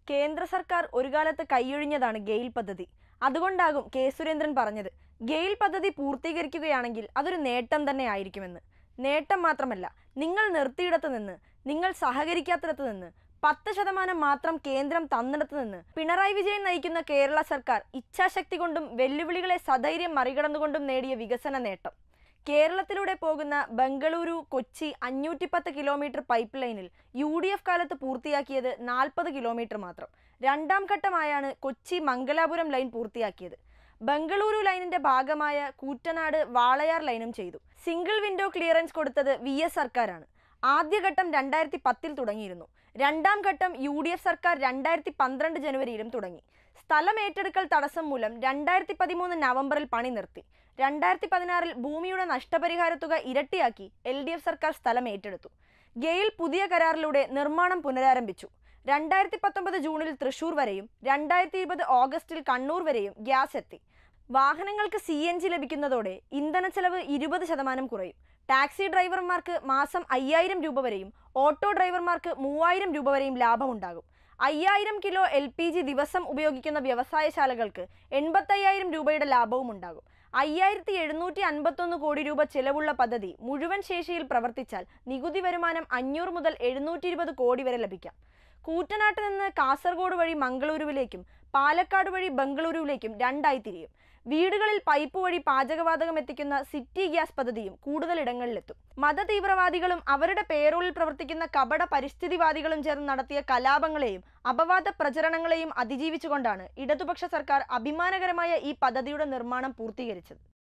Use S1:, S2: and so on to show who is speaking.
S1: കേന്ദ്ര സർക്കാർ ഒരു കാലത്ത് കൈയൊഴിഞ്ഞതാണ് ഗെയിൽ പദ്ധതി അതുകൊണ്ടാകും കെ സുരേന്ദ്രൻ പറഞ്ഞത് ഗെയിൽ പദ്ധതി പൂർത്തീകരിക്കുകയാണെങ്കിൽ അതൊരു നേട്ടം തന്നെ ആയിരിക്കുമെന്ന് നേട്ടം മാത്രമല്ല നിങ്ങൾ നിർത്തിയിടത്ത് നിന്ന് നിങ്ങൾ സഹകരിക്കാത്തിടത്ത് നിന്ന് പത്ത് ശതമാനം മാത്രം കേന്ദ്രം തന്നിടത്ത് നിന്ന് പിണറായി വിജയൻ നയിക്കുന്ന കേരള സർക്കാർ ഇച്ഛാശക്തി കൊണ്ടും വെല്ലുവിളികളെ സധൈര്യം മറികടന്നുകൊണ്ടും നേടിയ വികസന നേട്ടം കേരളത്തിലൂടെ പോകുന്ന ബംഗളൂരു കൊച്ചി അഞ്ഞൂറ്റിപ്പത്ത് കിലോമീറ്റർ പൈപ്പ് ലൈനിൽ യു ഡി എഫ് കാലത്ത് പൂർത്തിയാക്കിയത് നാൽപ്പത് കിലോമീറ്റർ മാത്രം രണ്ടാം ഘട്ടമായാണ് കൊച്ചി മംഗലാപുരം ലൈൻ പൂർത്തിയാക്കിയത് ബംഗളൂരു ലൈനിന്റെ ഭാഗമായ കൂറ്റനാട് വാളയാർ ലൈനും ചെയ്തു സിംഗിൾ വിൻഡോ ക്ലിയറൻസ് കൊടുത്തത് വി എസ് സർക്കാരാണ് ആദ്യഘട്ടം രണ്ടായിരത്തി പത്തിൽ തുടങ്ങിയിരുന്നു രണ്ടാം ഘട്ടം യു ഡി എഫ് സർക്കാർ രണ്ടായിരത്തി പന്ത്രണ്ട് ജനുവരിയിലും തുടങ്ങി സ്ഥലം ഏറ്റെടുക്കൽ തടസ്സം മൂലം രണ്ടായിരത്തി പതിമൂന്ന് നവംബറിൽ പണി നിർത്തി രണ്ടായിരത്തി പതിനാറിൽ ഭൂമിയുടെ നഷ്ടപരിഹാര തുക ഇരട്ടിയാക്കി എൽ ഡി എഫ് സർക്കാർ സ്ഥലം ഏറ്റെടുത്തു ഗെയിൽ പുതിയ കരാറിലൂടെ നിർമ്മാണം പുനരാരംഭിച്ചു രണ്ടായിരത്തി പത്തൊമ്പത് ജൂണിൽ തൃശൂർ വരെയും രണ്ടായിരത്തി ഇരുപത് ഓഗസ്റ്റിൽ കണ്ണൂർ വരെയും ഗ്യാസ് എത്തി വാഹനങ്ങൾക്ക് സി എൻ ജി ലഭിക്കുന്നതോടെ ഇന്ധനച്ചെലവ് ഇരുപത് ശതമാനം കുറയും ടാക്സി ഡ്രൈവർമാർക്ക് മാസം അയ്യായിരം രൂപ വരെയും ഓട്ടോ ഡ്രൈവർമാർക്ക് മൂവായിരം രൂപ വരെയും ലാഭമുണ്ടാകും അയ്യായിരം കിലോ എൽ പി ജി ദിവസം ഉപയോഗിക്കുന്ന വ്യവസായശാലകൾക്ക് എൺപത്തയ്യായിരം രൂപയുടെ ലാഭവും ഉണ്ടാകും അയ്യായിരത്തി എഴുന്നൂറ്റി അൻപത്തൊന്ന് കോടി രൂപ ചെലവുള്ള പദ്ധതി മുഴുവൻ ശേഷിയിൽ പ്രവർത്തിച്ചാൽ നികുതി വരുമാനം അഞ്ഞൂറ് മുതൽ എഴുന്നൂറ്റി ഇരുപത് കോടി വരെ ലഭിക്കാം കൂറ്റനാട്ട് നിന്ന് കാസർഗോഡ് വഴി മംഗളൂരുവിലേക്കും പാലക്കാട് വഴി ബംഗളൂരുവിലേക്കും രണ്ടായി തിരിയും വീടുകളിൽ പൈപ്പ് വഴി പാചകവാതകം എത്തിക്കുന്ന സിറ്റി ഗ്യാസ് പദ്ധതിയും കൂടുതൽ ഇടങ്ങളിലെത്തും മതതീവ്രവാദികളും അവരുടെ പേരോളിൽ പ്രവർത്തിക്കുന്ന കപട പരിസ്ഥിതിവാദികളും ചേർന്ന് നടത്തിയ കലാപങ്ങളെയും അപവാദ പ്രചരണങ്ങളെയും അതിജീവിച്ചുകൊണ്ടാണ് ഇടതുപക്ഷ സർക്കാർ അഭിമാനകരമായ ഈ പദ്ധതിയുടെ നിർമ്മാണം പൂർത്തീകരിച്ചത്